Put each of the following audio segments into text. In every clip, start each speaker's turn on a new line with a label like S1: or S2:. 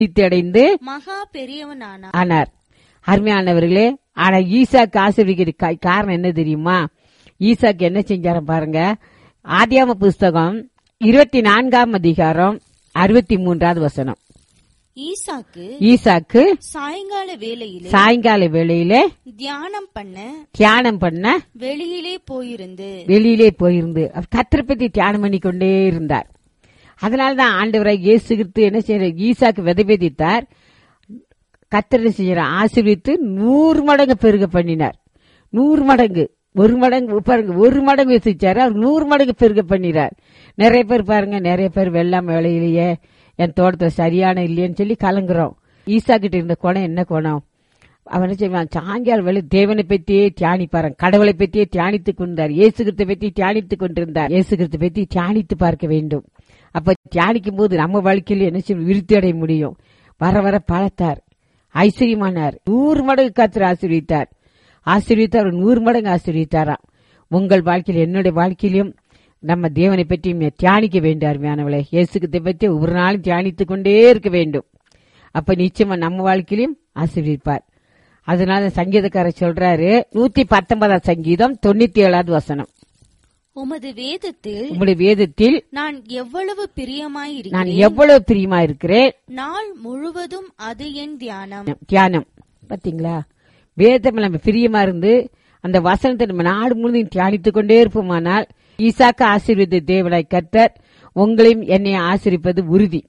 S1: அடைந்து
S2: மகா பெரியவனானான்
S1: ஆனார் அருமையானவர்களே ஆனா ஈசாக்கு ஆசீர்வதிக்கிற கா- காரணம் என்ன தெரியுமா ஈசாக்கு என்ன செஞ்சாரு பாருங்க ஆதியாம புஸ்தகம் இருபத்தி நான்காம் அதிகாரம் அறுபத்தி மூன்றாவது வசனம்
S2: ஈசாக்கு
S1: ஈசாக்கு
S2: சாயங்கால வேளையிலே
S1: சாயங்கால வேளையிலே
S2: தியானம் பண்ண
S1: தியானம் பண்ண
S2: வெளியிலே போயிருந்து
S1: வெளியிலே போயிருந்து அவர் கத்தரை பத்தி தியானம் பண்ணி கொண்டே இருந்தார் அதனாலதான் ஆண்டவராய் இயேசு கிறிஸ்து என்ன செய்யறார் ஈசாக்கு விதைபெதித்தார் கத்தர் என்ன செய்யறார் ஆசீர்வித்து நூறு மடங்கு பெருக பண்ணினார் நூறு மடங்கு ஒரு மடங்கு பாருங்க ஒரு மடங்கு வசிச்சாரு அவர் நூறு மடங்கு பெருக பண்ணினார் நிறைய பேர் பாருங்க நிறைய பேர் வெள்ளம் வேலையிலேயே என் தோட்டத்துல சரியான இல்லையேன்னு சொல்லி கலங்குறோம் ஈசா கிட்ட இருந்த குணம் என்ன குணம் அவன் என்ன செய்வான் சாயங்காலம் வேலை தேவனை பற்றியே தியானிப்பாரான் கடவுளை பற்றியே தியானித்துக் கொண்டார் இயேசு கிறிஸ்தை பற்றி தியானித்துக் கொண்டிருந்தார் இயேசு கிறிஸ்தை பற்றி தியானித்து பார்க்க வேண்டும் அப்ப தியானிக்கும் போது நம்ம வாழ்க்கையில் என்ன செய்யும் விருத்தி அடைய முடியும் வர வர பழத்தார் ஐஸ்வர்யமானார் நூறு மடங்கு காத்திர ஆசீர்வித்தார் ஆசீர்வித்தார் அவர் நூறு மடங்கு ஆசீர்வித்தாராம் உங்கள் வாழ்க்கையில் என்னுடைய வாழ்க்கையிலும் நம்ம தேவனை பற்றி தியானிக்க வேண்டும் அருமையானவளே இயேசு கிறிஸ்தை பற்றி ஒவ்வொரு நாளும் தியானித்துக் கொண்டே இருக்க வேண்டும் அப்ப நிச்சயமா நம்ம வாழ்க்கையிலும் ஆசீர்வதிப்பார் அதனால சங்கீதக்காரர் சொல்றாரு நூத்தி பத்தொன்பதாம் சங்கீதம் தொண்ணூத்தி ஏழாவது வசனம்
S2: உமது வேதத்தில்
S1: உங்களுடைய வேதத்தில்
S2: நான் எவ்வளவு
S1: நான்
S2: பிரியமாயிருக்கிறேன்
S1: எவ்வளவு பிரியமா இருக்கிறேன்
S2: நாள் முழுவதும் அது என் தியானம்
S1: தியானம் பாத்தீங்களா வேதம் நம்ம பிரியமா இருந்து அந்த வசனத்தை நம்ம நாடு முழுவதும் தியானித்துக் கொண்டே இருப்போமானால் ஈசாக்கு ஆசீர்வதித்த தேவனாய் கர்த்தர் உங்களையும் என்னை ஆசீர்விப்பது உறுதி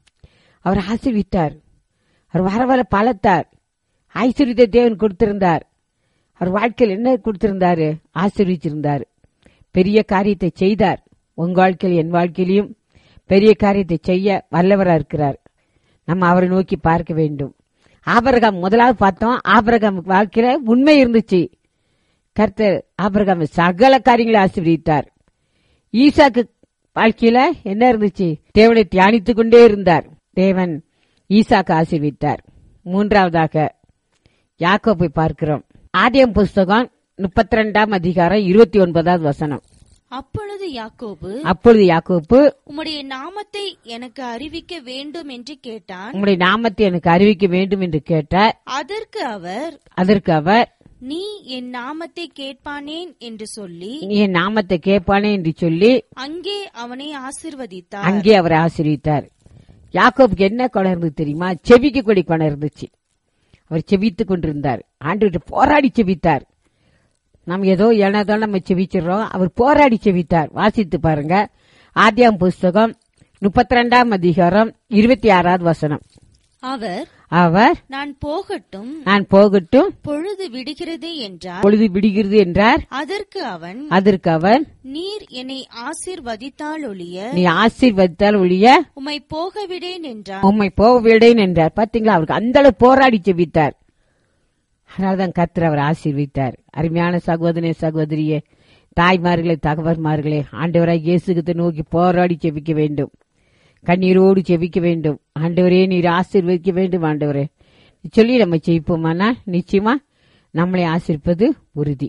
S1: அவர் ஆசீர்வித்தார் அவர் வர வர பலத்தார் ஐஸ்வர்யத்தை தேவன் கொடுத்திருந்தார் அவர் வாழ்க்கையில் என்ன கொடுத்திருந்தாரு ஆசீர்விச்சிருந்தார் பெரிய காரியத்தை செய்தார் உங்க வாழ்க்கையில் என் வாழ்க்கையிலும் பெரிய காரியத்தை செய்ய வல்லவரா இருக்கிறார் நம்ம அவரை நோக்கி பார்க்க வேண்டும் ஆபரகாம் முதலாவது பார்த்தோம் ஆபரகாம் வாழ்க்கையில உண்மை இருந்துச்சு கர்த்தர் ஆபரகாம் சகல காரியங்களை ஆசீர்வதித்தார் ஈசாக்கு வாழ்க்கையில என்ன இருந்துச்சு தேவனை தியானித்துக் கொண்டே இருந்தார் தேவன் ஈசாக்கு ஆசீர்வித்தார் மூன்றாவதாக யாக்கோப்பை பார்க்கிறோம் ஆதியம் புஸ்தகம் முப்பத்தி ரெண்டாம் அதிகாரம் இருபத்தி ஒன்பதாவது வசனம்
S2: அப்பொழுது யாக்கோபு
S1: அப்பொழுது யாக்கோப்பு
S2: உம்முடைய நாமத்தை எனக்கு அறிவிக்க வேண்டும் என்று கேட்டான்
S1: உம்முடைய நாமத்தை எனக்கு அறிவிக்க வேண்டும் என்று கேட்டார்
S2: அதற்கு அவர்
S1: அதற்கு அவர்
S2: நீ என் நாமத்தை கேட்பானேன் என்று சொல்லி
S1: நீ என் நாமத்தை கேட்பானே என்று சொல்லி
S2: அங்கே அவனை ஆசிர்வதித்தார்
S1: அங்கே அவரை ஆசீர்வித்தார் யாக்கோபுக்கு என்ன குணம் இருந்தது தெரியுமா செவிக்க கொடி குணம் இருந்துச்சு அவர் செவித்துக் கொண்டிருந்தார் ஆண்டு போராடி செவித்தார் நம்ம ஏதோ ஏனதோ நம்ம செவிச்சிடுறோம் அவர் போராடி செவித்தார் வாசித்து பாருங்க ஆதியாம் புஸ்தகம் முப்பத்தி ரெண்டாம் அதிகாரம் இருபத்தி ஆறாவது வசனம்
S2: அவர்
S1: அவர்
S2: நான் போகட்டும்
S1: நான் போகட்டும்
S2: பொழுது விடுகிறதே என்றார்
S1: பொழுது விடுகிறது என்றார்
S2: அதற்கு அவன்
S1: அதற்கு அவன்
S2: நீர் என்னை ஆசிர்வதித்தால் ஒழிய
S1: நீ ஆசீர்வதித்தால் ஒழிய
S2: உம்மை போகவிடேன் என்றார்
S1: உம்மை போக விடேன் என்றார் பாத்தீங்களா அவருக்கு அந்த அளவு போராடி செபித்தார் அதனால்தான் கர்த்தர் அவர் ஆசீர்வித்தார் அருமையான சகோதரனே சகோதரியே தாய்மார்களே தகவல்மார்களே ஆண்டவராய் இயேசுகத்தை நோக்கி போராடி செபிக்க வேண்டும் கண்ணீரோடு செபிக்க வேண்டும் ஆண்டவரே நீர் ஆசீர்வதிக்க வேண்டும் ஆண்டவரே சொல்லி நம்ம ஜெயிப்போமானா நிச்சயமா நம்மளை ஆசீர்ப்பது உறுதி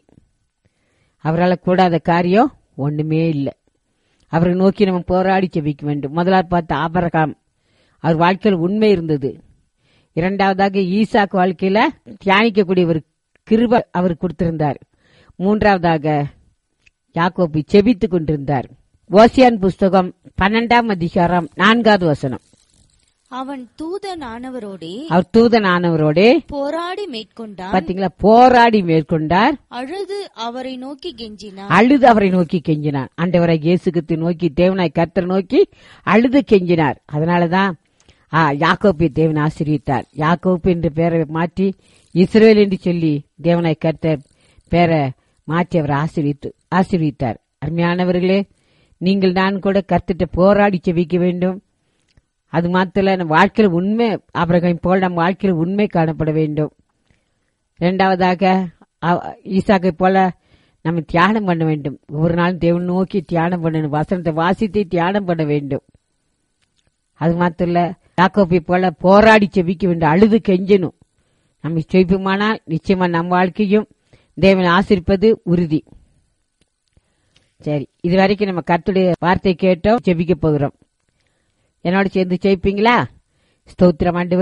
S1: அவரால் கூடாத காரியம் ஒண்ணுமே இல்லை அவரை நோக்கி நம்ம போராடி செபிக்க வேண்டும் முதலாவது பார்த்த ஆபரகாம் அவர் வாழ்க்கையில் உண்மை இருந்தது இரண்டாவதாக ஈசாக்கு வாழ்க்கையில தியானிக்கக்கூடிய ஒரு கிருப அவர் கொடுத்திருந்தார் மூன்றாவதாக யாக்கோபு செபித்துக் கொண்டிருந்தார் ஓசியான் புஸ்தகம் பன்னெண்டாம் அதிகாரம் நான்காவது வசனம்
S2: அவன் தூதனானவரோடே
S1: அவர் தூதனானவரோடே
S2: போராடி மேற்கொண்டான்
S1: பாத்தீங்களா போராடி மேற்கொண்டார்
S2: அழுது அவரை நோக்கி கெஞ்சினான்
S1: அழுது அவரை நோக்கி கெஞ்சினார் ஆண்டவரை இயேசுகித்து நோக்கி தேவனாய் கர்த்தர் நோக்கி அழுது கெஞ்சினார் அதனாலதான் ஆ, யாக்கோப்பை தேவன் ஆசீர்வித்தார் யாக்கோப்பு என்று பெயரை மாற்றி இஸ்ரேல் என்று சொல்லி தேவனாய் கர்த்தர் பேரை மாற்றி அவர் ஆசீர்வித்து ஆசீர்வித்தார் அருமையானவர்களே நீங்கள் நான் கூட கர்த்திட்ட போராடி செவிக்க வேண்டும் அது மாத்திர நம்ம வாழ்க்கையில் உண்மை அபிரகம் போல் நம்ம வாழ்க்கையில் உண்மை காணப்பட வேண்டும் இரண்டாவதாக அ- ஈசாக்கை போல நம்ம தியானம் பண்ண வேண்டும் ஒவ்வொரு நாளும் தேவன் நோக்கி தியானம் பண்ணணும் வசனத்தை வாசித்து தியானம் பண்ண வேண்டும் அது மாத்திரம் இல்ல யாக்கோப்பை போல போராடி செபிக்க வேண்டும் அழுது கெஞ்சணும் நம்ம செபிப்போமானால் நிச்சயமா நம்ம வாழ்க்கையும் தேவன் ஆசிரிப்பது உறுதி சரி இது வரைக்கும் நம்ம கர்த்தருடைய வார்த்தை கேட்டோம் ஜெபிக்க போகிறோம் என்னோட சேர்ந்து ஜெயிப்பீங்களா ஸ்தோத்திரம் ஆண்டவரே